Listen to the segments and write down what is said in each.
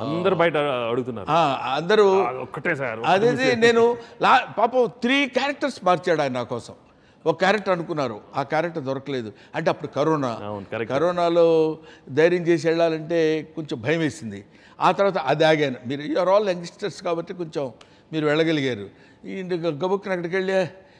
అందరు బయట అడుగుతున్నారు ఆ, అందరూ అది ఒక్కటే సార్ అదే నేను లా పాపం త్రీ క్యారెక్టర్స్ మార్చాడు ఆయన నా కోసం ఒక క్యారెక్టర్ అనుకున్నారు ఆ క్యారెక్టర్ దొరకలేదు అంటే అప్పుడు కరోనా అవును, correct. కరోనాలో ధైర్యం చేసి వెళ్ళాలంటే కొంచెం భయం వేసింది ఆ తర్వాత అది ఆగాను మీరు యూఆర్ ఆల్ యంగ్స్టర్స్ కాబట్టి కొంచెం మీరు వెళ్ళగలిగారు ఈ గబుక్కున అక్కడికి వెళ్ళి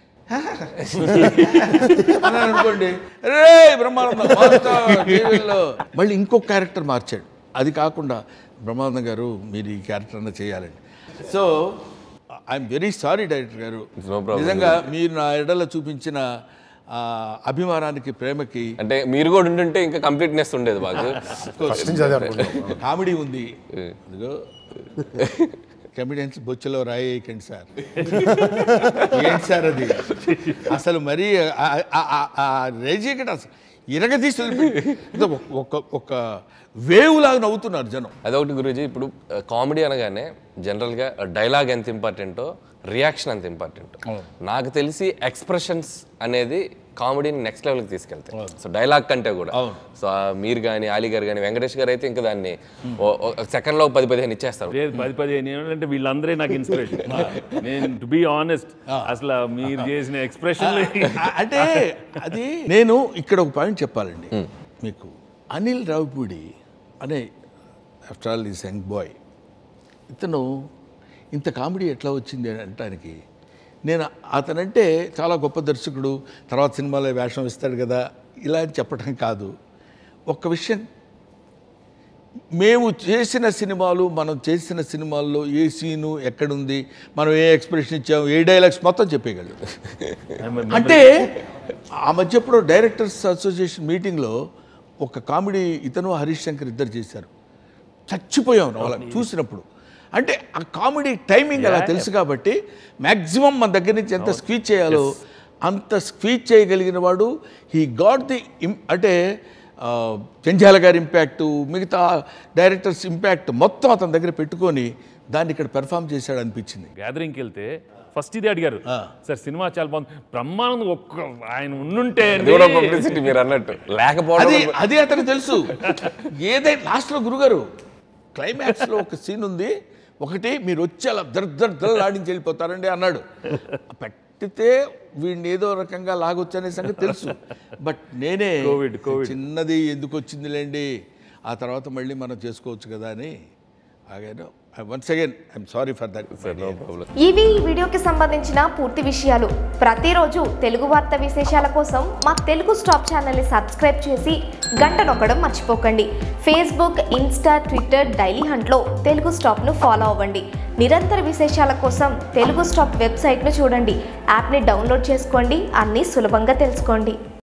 అని అనుకోండి రే బ్రహ్మానందం మాస్టర్, టీవీలో మళ్ళీ ఇంకొక క్యారెక్టర్ మార్చాడు అది కాకుండా బ్రహ్మానందం గారు మీరు ఈ క్యారెక్టర్ అన్న చేయాలండి so I'm very sorry director గారు No problem. నిజంగా మీరు నా ఎడల చూపించిన ఆ, అభిమానానికి ప్రేమకి అంటే మీరు కూడా ఉంటుంటే ఇంకా కంప్లీట్నెస్ ఉండేది బాగా ఫస్ట్ నుంచి అదే అనుకుంటున్నాం కామెడీ ఉంది ఇదిగో కమెడియన్స్ బొచ్చులో రాయేయకండి సార్ ఏంటి సార్ అది అసలు మరీ ఆ- ఆ- ఆ- ఆ రేజీకట అసలు ఇరగదీసి వదిలిపెట్టి ఇదో ఒక ఒక వేవ్ లాగా నవ్వుతున్నారు జనం అదొకటి గురూజీ ఇప్పుడు కామెడీ అనగానే జనరల్గా డైలాగ్ ఎంత ఇంపార్టెంటో రియాక్షన్ అంత ఇంపార్టెంట్ నాకు తెలిసి ఎక్స్ప్రెషన్స్ అనేది కామెడీని నెక్స్ట్ లెవెల్కి తీసుకెళ్తాయి సో డైలాగ్ కంటే కూడా సో ఆ మీరు కానీ అలీ గారు కానీ వెంకటేష్ గారు అయితే ఇంకా దాన్ని సెకండ్లో పది పదిహేను ఇచ్చేస్తారు లేదు పది పదిహేను ఏళ్ళు అంటే వీళ్ళందరే నాకు ఇన్స్పిరేషన్ నేను టు బి ఆనెస్ట్ అసలు మీరు చేసిన ఎక్స్ప్రెషన్ ఆ- అంటే అది నేను ఇక్కడ ఒక పాయింట్ చెప్పాలండి మీకు అనిల్ రావుపూడి అనే after all is young boy ఇతను ఇంత కామెడీ ఎట్లా వచ్చింది అని అనటానికి నేను అతనంటే చాలా గొప్ప దర్శకుడు తర్వాత సినిమాలో వేషం ఇస్తాడు కదా ఇలా అని చెప్పడం కాదు ఒక్క విషయం మేము చేసిన సినిమాలు మనం చేసిన సినిమాల్లో ఏ సీను ఎక్కడుంది మనం ఏ ఎక్స్ప్రెషన్ ఇచ్చాము ఏ డైలాగ్స్ మొత్తం చెప్పేయగలరు అంటే ఆ మధ్య ఎప్పుడో డైరెక్టర్స్ అసోసియేషన్ మీటింగ్లో ఒక కామెడీ ఇతను హరీష్ శంకర్ ఇద్దరు చేశారు చచ్చిపోయాం వాళ్ళని చూసినప్పుడు అంటే ఆ కామెడీ టైమింగ్ అలా తెలుసు కాబట్టి మ్యాక్సిమం మన దగ్గర నుంచి ఎంత స్క్వీచ్ చేయాలో అంత స్క్వీచ్ చేయగలిగిన వాడు హీ గాట్ ది అంటే ఆ, జంజాల గారి ఇంపాక్ట్ మిగతా డైరెక్టర్స్ ఇంపాక్ట్ మొత్తం అతని దగ్గర పెట్టుకొని దాన్ని ఇక్కడ పెర్ఫామ్ చేశాడు అనిపించింది గ్యాదరింగ్కి వెళ్తే ఫస్ట్ ఇది అడిగారు సార్ సినిమా చాలా బాగుంది బ్రహ్మానందం ఒక్క ఆయన ఉండుంటే ఇది కూడా పబ్లిసిటీ మీరు అన్నట్టు లేకపోవడం అది అది అతనికి తెలుసు ఏదైనా లాస్ట్లో గురుగారు క్లైమాక్స్లో ఒక సీన్ ఉంది ఒకటి మీరు వచ్చి అలా దర్ దర్ దర్ ఆడించి వెళ్ళిపోతారండి అన్నాడు పెట్టితే వీడిని ఏదో రకంగా లాగొచ్చు అనే సంగతి తెలుసు బట్ నేనే కోవిడ్, కోవిడ్. చిన్నది ఎందుకు వచ్చిందిలేండి ఆ తర్వాత మళ్ళీ మనం చేసుకోవచ్చు కదా అని ఆగాను once again I'm sorry for that ఇవి ఈ వీడియోకి సంబంధించిన పూర్తి విషయాలు ప్రతిరోజు తెలుగు వార్త విశేషాల కోసం మా తెలుగు స్టాప్ ఛానల్ని సబ్స్క్రైబ్ చేసి గంట నొక్కడం మర్చిపోకండి ఫేస్బుక్ ఇన్స్టా ట్విట్టర్ డైలీ హంట్లో తెలుగు స్టాప్ను ఫాలో అవ్వండి నిరంతర విశేషాల కోసం తెలుగు స్టాప్ వెబ్సైట్ను చూడండి యాప్ని డౌన్లోడ్ చేసుకోండి అన్నీ సులభంగా తెలుసుకోండి